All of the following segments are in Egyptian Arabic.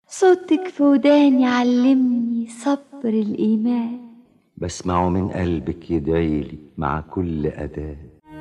صوتك في وداني علمني صبر الإيمان بسمعه من قلبك يدعيلي مع كل أداة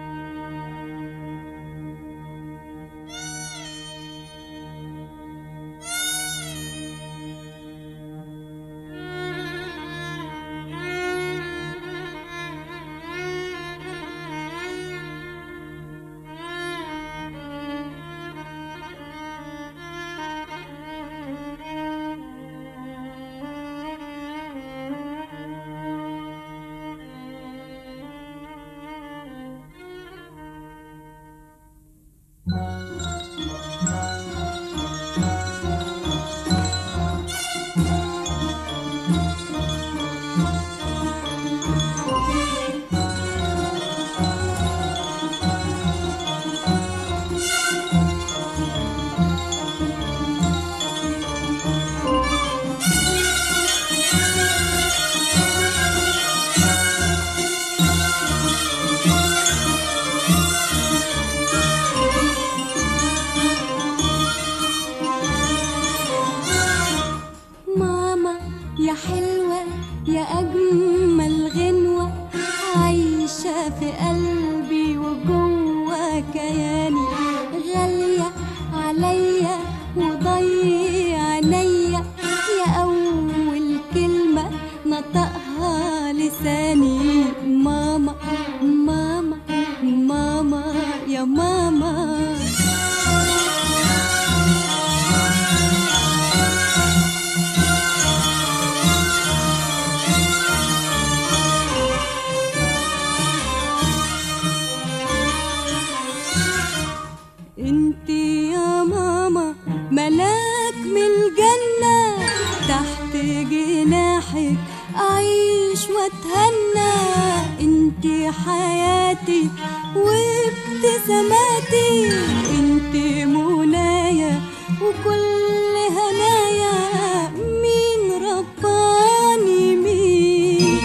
ماما يا حلوة يا أجمل غنوة عايشة في قلبي وجوه كياني غالية عليا وضيع عينيا يا أول كلمة نطقها لساني ماما ماما ماما يا ماما انت يا ماما ملاك من الجنة تحت جناحك أعيش وأتهنى انت حياتي وابتساماتي انت منايا وكل هنايا مين رباني مين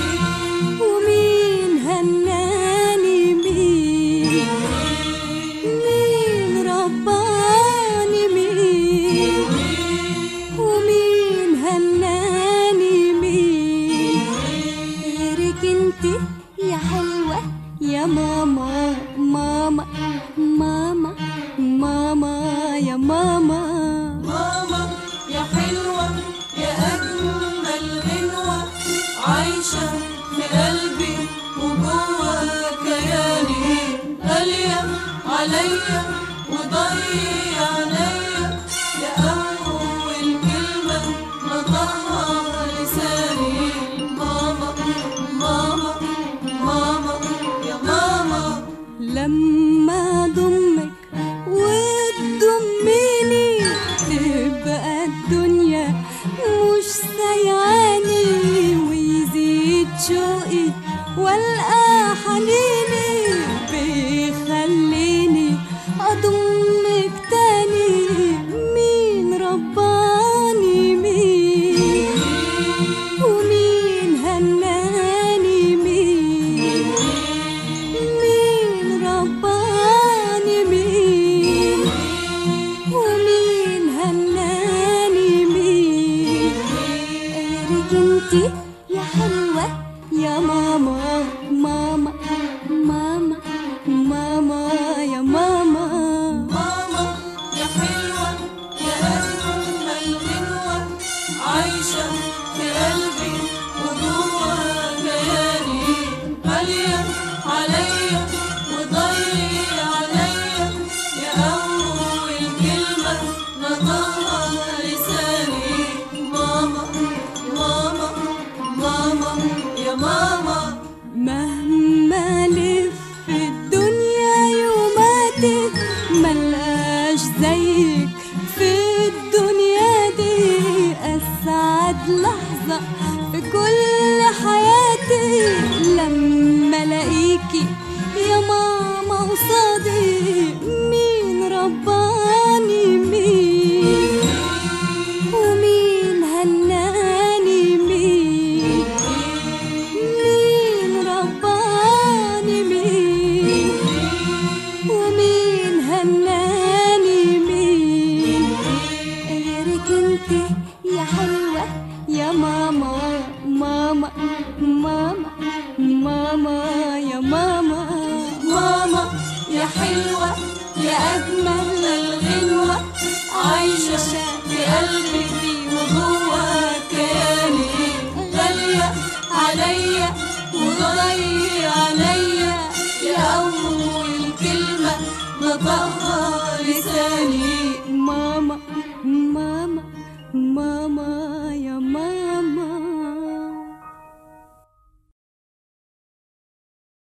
ومين هناني مين مين رباني مين ومين هناني مين غيرك انت يا حلوة يا ماما ماما ماما ماما يا ماما ماما يا حلوة يا أجمل غنوة عايشة في قلبي وجوه كياني غالية عليا وضيع عليا يا أول كلمة نطقها لساني ماما ماما ماما يا ماما لما ضمك وتضميني تبقى الدنيا مش سيعاني ويزيد شوقي والقى حنيني بيخليني اضمك تاني مين رباني مين ومين هناني مين مين رباني مين ومين هناني مين غيرك انتي يا حلوة يا ماما ماما ماما ماما يا ماما ماما يا حلوة يا أجمل غنوة عايشة في قلبي وجوه كياني غالية عليا وضيع عليا يا أول كلمة نطقها لساني ماما ماما ماما يا ماما مهما لف الدنيا يوماتي ملقاش زيك في الدنيا دي أسعد لحظة في كل حياتي لما الاقيكي يا ماما قصادي مين رباني مين ومين هناني مين مين رباني مين ومين هناني مين غيرك انت ليه يا حلوة يا ماما ماما ماما ماما يا ماما ماما يا حلوة يا أجمل الغنوة عايشة في قلبي وجوه كياني غالية عليا وغالية عليا يا أول كلمة نطقها